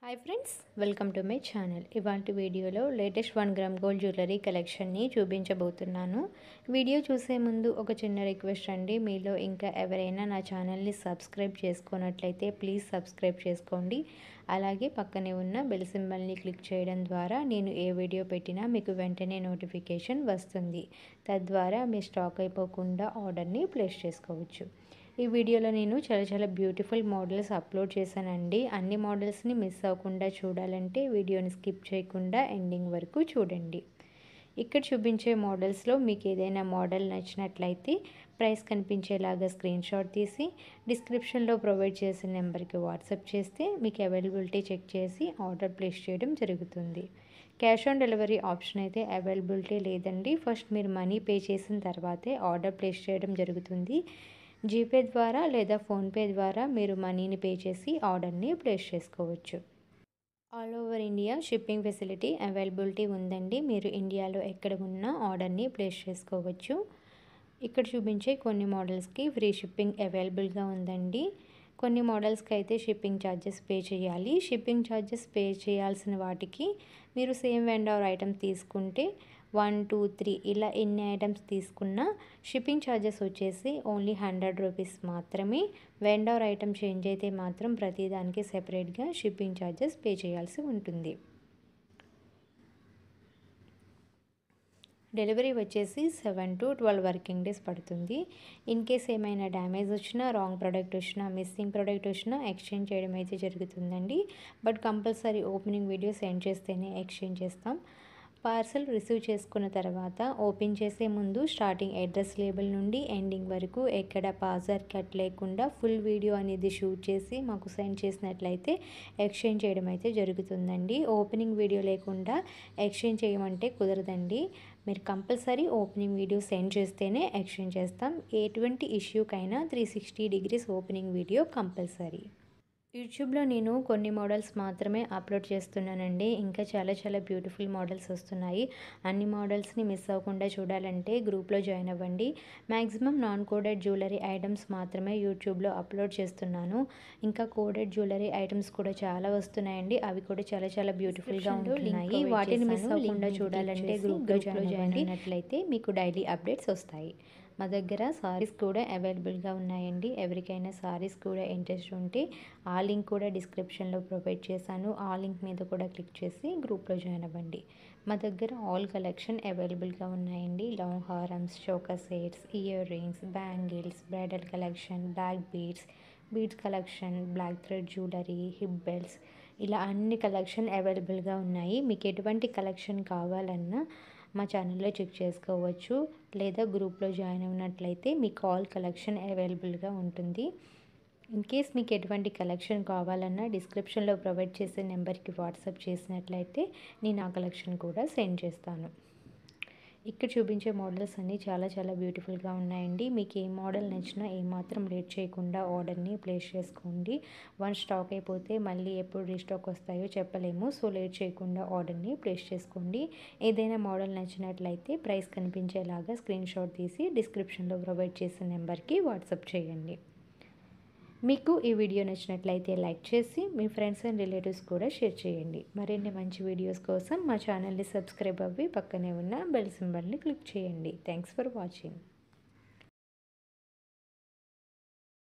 hi friends welcome to my channel ఇవాళ వీడియోలో latest one gram gold jewellery కలెక్షన్ని చూపించబోతున్నాను వీడియో చూసే ముందు ఒక చిన్న రిక్వెస్ట్ అండి మీలో ఇంకా ఎవరైనా నా ఛానల్ని సబ్స్క్రైబ్ చేసుకున్నట్లయితే ప్లీజ్ సబ్స్క్రైబ్ చేసుకోండి అలాగే పక్కనే ఉన్న బెల్ సింబల్ని క్లిక్ చేయడం ద్వారా నేను ఏ వీడియో పెట్టినా మీకు వెంటనే నోటిఫికేషన్ వస్తుంది తద్వారా మీ స్టాక్ అయిపోకుండా ఆర్డర్ని ప్లేస్ చేసుకోవచ్చు ఈ వీడియోలో నేను చాలా చాలా బ్యూటిఫుల్ మోడల్స్ అప్లోడ్ చేశానండి అన్ని మోడల్స్ని మిస్ అవ్వకుండా చూడాలంటే వీడియోని స్కిప్ చేయకుండా ఎండింగ్ వరకు చూడండి ఇక్కడ చూపించే మోడల్స్లో మీకు ఏదైనా మోడల్ నచ్చినట్లయితే ప్రైస్ కనిపించేలాగా స్క్రీన్ షాట్ తీసి డిస్క్రిప్షన్లో ప్రొవైడ్ చేసిన నెంబర్కి వాట్సాప్ చేస్తే మీకు అవైలబిలిటీ చెక్ చేసి ఆర్డర్ ప్లేస్ చేయడం జరుగుతుంది క్యాష్ ఆన్ డెలివరీ ఆప్షన్ అయితే అవైలబిలిటీ లేదండి ఫస్ట్ మీరు మనీ పే చేసిన తర్వాతే ఆర్డర్ ప్లేస్ చేయడం జరుగుతుంది జీపే ద్వారా లేదా ఫోన్పే ద్వారా మీరు మనీని పే చేసి ఆర్డర్ని ప్లేస్ చేసుకోవచ్చు all over India shipping facility availability ఉందండి మీరు ఇండియాలో ఎక్కడ ఉన్నా ఆర్డర్ని ప్లేస్ చేసుకోవచ్చు ఇక్కడ చూపించే కొన్ని మోడల్స్కి ఫ్రీ షిప్పింగ్ అవైలబుల్గా ఉందండి కొన్ని మోడల్స్కి అయితే షిప్పింగ్ ఛార్జెస్ పే చేయాలి షిప్పింగ్ ఛార్జెస్ పే చేయాల్సిన వాటికి మీరు సేమ్ వెండర్ ఐటమ్స్ తీసుకుంటే వన్ టూ త్రీ ఇలా ఎన్ని ఐటమ్స్ తీసుకున్నా షిప్పింగ్ ఛార్జెస్ వచ్చేసి ఓన్లీ హండ్రెడ్ రూపీస్ మాత్రమే వెండర్ ఐటమ్ చేంజ్ అయితే మాత్రం ప్రతిదానికి సెపరేట్గా షిప్పింగ్ ఛార్జెస్ పే చేయాల్సి ఉంటుంది డెలివరీ వచ్చేసి seven to twelve working days పడుతుంది ఇన్ కేస్ ఏమైనా డ్యామేజ్ వచ్చినా రాంగ్ ప్రోడక్ట్ వచ్చినా మిస్సింగ్ ప్రోడక్ట్ వచ్చినా ఎక్స్చేంజ్ చేయడం అయితే జరుగుతుందండి but compulsory opening video send చేస్తేనే ఎక్స్చేంజ్ చేస్తాం పార్సల్ రిసీవ్ చేసుకున్న తర్వాత ఓపెన్ చేసే ముందు స్టార్టింగ్ అడ్రస్ లేబుల్ నుండి ఎండింగ్ వరకు ఎక్కడ పాజర్ కట్ లేకుండా ఫుల్ వీడియో అనేది షూట్ చేసి మాకు సెండ్ చేసినట్లయితే ఎక్స్చేంజ్ చేయడం అయితే జరుగుతుందండి ఓపెనింగ్ వీడియో లేకుండా ఎక్స్చేంజ్ చేయమంటే కుదరదండి మీరు కంపల్సరీ ఓపెనింగ్ వీడియో సెండ్ చేస్తేనే ఎక్స్చేంజ్ చేస్తాం ఎటువంటి ఇష్యూకైనా three sixty degrees opening video compulsory యూట్యూబ్లో నేను కొన్ని మోడల్స్ మాత్రమే అప్లోడ్ చేస్తున్నానండి ఇంకా చాలా చాలా బ్యూటిఫుల్ మోడల్స్ వస్తున్నాయి అన్ని మోడల్స్ని మిస్ అవ్వకుండా చూడాలంటే గ్రూప్లో జాయిన్ అవ్వండి maximum non coded jewellery items మాత్రమే యూట్యూబ్లో అప్లోడ్ చేస్తున్నాను ఇంకా కోడెడ్ జ్యువెలరీ ఐటమ్స్ కూడా చాలా వస్తున్నాయండి అవి కూడా చాలా చాలా బ్యూటిఫుల్గా ఉంటున్నాయి వాటిని మిస్ అవ్వకుండా చూడాలంటే గ్రూప్లో జాయిన్ అయినట్లయితే మీకు డైలీ అప్డేట్స్ వస్తాయి మా దగ్గర సారీస్ కూడా అవైలబుల్గా ఉన్నాయండి ఎవరికైనా సారీస్ కూడా ఇంట్రెస్ట్ ఉంటే ఆ లింక్ కూడా డిస్క్రిప్షన్లో ప్రొవైడ్ చేశాను ఆ లింక్ మీద కూడా క్లిక్ చేసి గ్రూప్లో జాయిన్ అవ్వండి మా దగ్గర ఆల్ కలెక్షన్ అవైలబుల్గా ఉన్నాయండి లాంగ్ హారమ్స్ choker sets earrings bangles bridal collection black beads beads collection black thread jewellery hip belts ఇలా అన్ని కలెక్షన్ అవైలబుల్గా ఉన్నాయి మీకు ఎటువంటి కలెక్షన్ కావాలన్నా మా ఛానల్లో చెక్ చేసుకోవచ్చు లేదా గ్రూప్లో జాయిన్ అయినట్లయితే మీకు ఆల్ కలెక్షన్ అవైలబుల్గా ఉంటుంది ఇన్ కేస్ మీకు ఎటువంటి కలెక్షన్ కావాలన్నా డిస్క్రిప్షన్లో ప్రొవైడ్ చేసే నెంబర్కి వాట్సాప్ చేసినట్లయితే నేను ఆ కలెక్షన్ కూడా సెండ్ చేస్తాను ఇక్కడ చూపించే మోడల్స్ అన్నీ చాలా చాలా బ్యూటిఫుల్గా ఉన్నాయండి మీకు ఏ మోడల్ నచ్చినా ఏమాత్రం లేట్ చేయకుండా ఆర్డర్ని ప్లేస్ చేసుకోండి వన్ స్టాక్ అయిపోతే మళ్ళీ ఎప్పుడు రీస్టాక్ వస్తాయో చెప్పలేము సో లేట్ చేయకుండా ఆర్డర్ని ప్లేస్ చేసుకోండి ఏదైనా మోడల్ నచ్చినట్లయితే ప్రైస్ కనిపించేలాగా స్క్రీన్ షాట్ తీసి డిస్క్రిప్షన్లో ప్రొవైడ్ చేసిన నెంబర్కి వాట్సాప్ చేయండి మీకు ఈ వీడియో నచ్చినట్లయితే లైక్ చేసి మీ ఫ్రెండ్స్ అండ్ రిలేటివ్స్ కూడా షేర్ చేయండి మరిన్ని మంచి వీడియోస్ కోసం మా ఛానల్ని సబ్స్క్రైబ్ అవ్వి పక్కనే ఉన్న బెల్ సింబల్ని క్లిక్ చేయండి థ్యాంక్స్ ఫర్ వాచింగ్